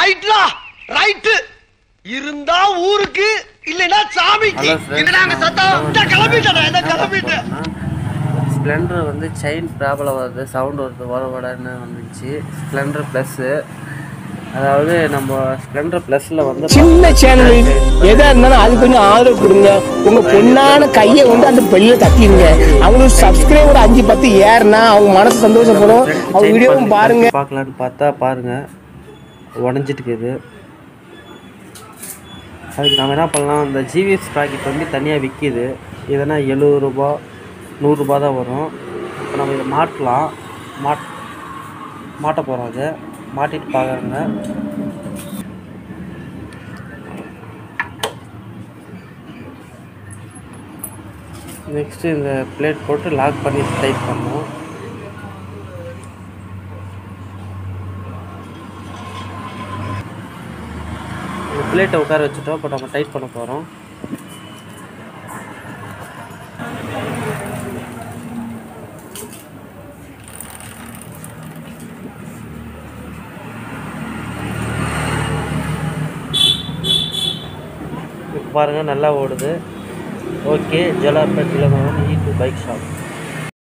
ரைட்லா right இருந்தா ஊருக்கு இல்லைன்னா சாமிக்கு Hello friends. என்னடா அங்க சத்தம் இந்த கிளம்பிட்டேன் இந்த கிளம்பிட்டேன் ஸ்ப்ளெண்டர் வந்து செயின் ப்ராப்ளம் வருது சவுண்ட் வருது வர வடன்னு வந்துச்சு ஸ்ப்ளெண்டர் ப்ளஸ்ஸு அதாவது நம்ம ஸ்ப்ளெண்டர் ப்ளஸில் வந்து சின்ன சேனல் எதா இருந்தாலும் அது கொஞ்சம் ஆதரவு கொடுங்க உங்க பொண்ணான கையை வந்து அந்த பெல்ல தட்டிடுங்க அவங்களுக்கு சப்ஸ்கிரைபர் அஞ்சு பத்து ஏறுனா அவங்க மனசு சந்தோஷப்படும் அவங்க வீடியோவும் பாருங்க பார்க்கலான்னு பார்த்தா பாருங்க உடஞ்சிட்டு இருக்குது அதுக்கு நம்ம என்ன பண்ணலாம் இந்த ஜிவிஎஸ் ப்ராக்கெட் வந்து தனியாக விற்கிது இதனா எழுபது ரூபா நூறுரூபா தான் வரும் இப்போ நம்ம இதை மாட்டலாம் மாட் மாட்ட போகிறோம் அது மாட்டிட்டு பார்க்குறாங்க நெக்ஸ்ட்டு இந்த பிளேட் போட்டு லாக் பண்ணி டைட் பண்ணணும் இந்த பிளேட்டை உட்கார வச்சுட்டோம் இப்போ நம்ம டைட் பண்ண போகிறோம் இப்போ பாருங்கள் நல்லா ஓடுது ஓகே ஜலாப்பட் இளமவன் இ டூ பைக் ஷாப்